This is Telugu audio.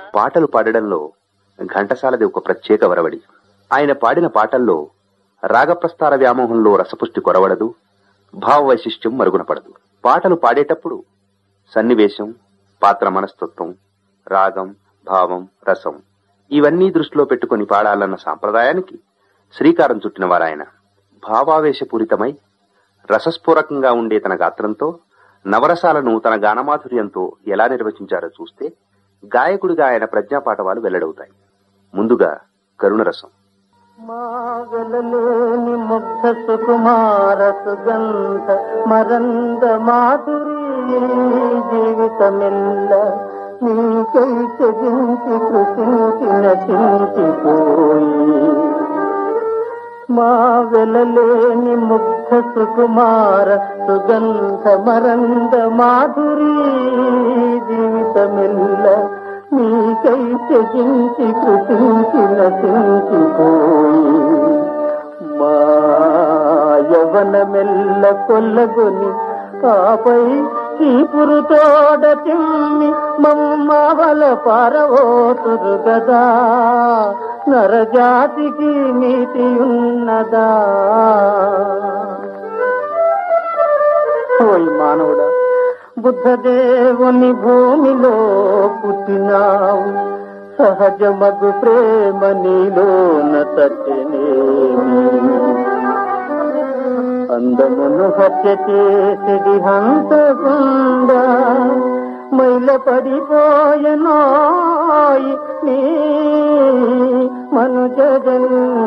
పాటలు పాడడంలో ఘంటసాలది ఒక ప్రత్యేక వరవడి ఆయన పాడిన పాటల్లో రాగప్రస్తార వ్యామోహంలో రసపుష్టి కొరవడదు భావ వైశిష్ట్యం మరుగున పడదు పాటలు పాడేటప్పుడు సన్నివేశం పాత్ర మనస్తత్వం రాగం భావం రసం ఇవన్నీ దృష్టిలో పెట్టుకుని పాడాలన్న సాంప్రదాయానికి శ్రీకారం చుట్టిన వారాయన భావావేశపూరితమై రసస్ఫూరకంగా ఉండే తన గాత్రంతో నవరసాలను తన గానమాధుర్యంతో ఎలా నిర్వచించారో చూస్తే గాయకుడిగా ఆయన ప్రజ్ఞాపాఠవాలు వెల్లడవుతాయి ముందుగా కరుణరసం మాగలలేని ముగ్ధ సుకుమార సుగంధ మరంద మాధురి జీవితమెల్ల నీకై త్యజించి కృషించి నశించిపోయి మా వెలలేని ముగ్ధ సుకుమార సుగంధ మరంద మాధురి జీవితమెల్ల నీకై త్యజించి కృషించి నశించిపోయి మా యవనమెల్ల కొల్లగొని ఆపై చీపురు తోడ తిమ్మి మమ్మవల పారవోతురు గదా నరజాతికి నీతి ఉన్నదా ఓయ్ మానవుడా బుద్ధదేవుని భూమిలో పుట్టినావు సహజమగు ప్రేమ నీలోన తట్టినేమి అందమును హత్య చేసిడి హంతకుండా మైల పడిపోయనోయ్ నీ మనుజ జన్మ